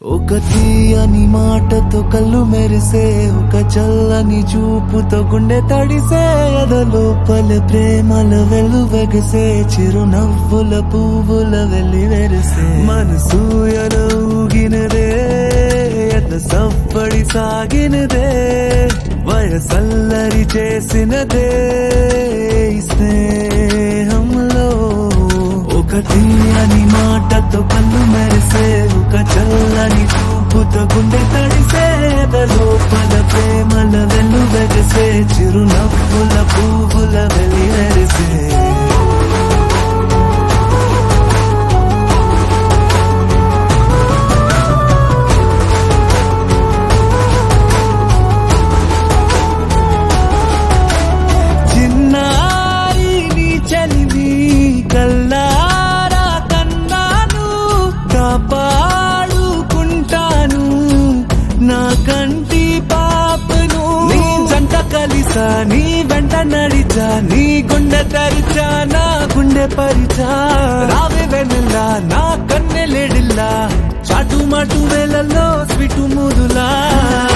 ఒక తీయని మాటతో కళ్ళు మెరిసే ఒక చల్లని చూపుతో గుండె తడిసే ఎదలోపల ప్రేమల వెలువెగసే చిరునవ్వుల పువ్వుల వెళ్ళి వెరిసే మనసు ఎల ఊగినదే ఎద సవ్వడి సాగినదే వయసల్లరి చేసినదే ఈ స్నేహంలో ఒక తీయని మాటతో కళ్ళు మెరిసే ఒక చల్లని చూపుతో గుండె తడిసే లోపల ప్రేమల వెన్ను వెగసే చిరునవ్వుల పువ్వుల వెలి వెరిసే చిన్నారి నీ చలివి కల్లారా కన్నాను కాపాడుకుంటాను నా కంటి పాపను నీ జంట కలిసా నీ వెంట నడిచా నీ గుండె తెరిచా నా గుండె పరిచా రావే వెన్నెల్లా నా కన్నెలేడిల్లా చాటు మాటు వేళల్లో స్విటు ముదులా